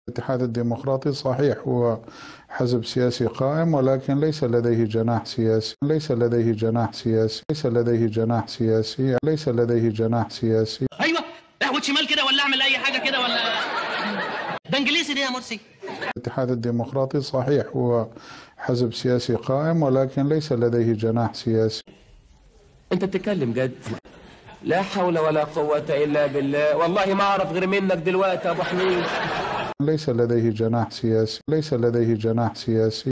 الاتحاد الديمقراطي صحيح هو حزب سياسي قائم ولكن ليس لديه جناح سياسي ليس لديه جناح سياسي ليس لديه جناح سياسي ليس لديه جناح سياسي ايوه احود شمال كده ولا اعمل اي حاجه كده ولا ده انجليزي دي يا مرسي الاتحاد الديمقراطي صحيح هو حزب سياسي قائم ولكن ليس لديه جناح سياسي انت بتتكلم جد لا حول ولا قوة إلا بالله والله ما أعرف غير منك دلوقتي يا أبو حميد ليس لديه جناح سياسي ليس لديه جناح سياسي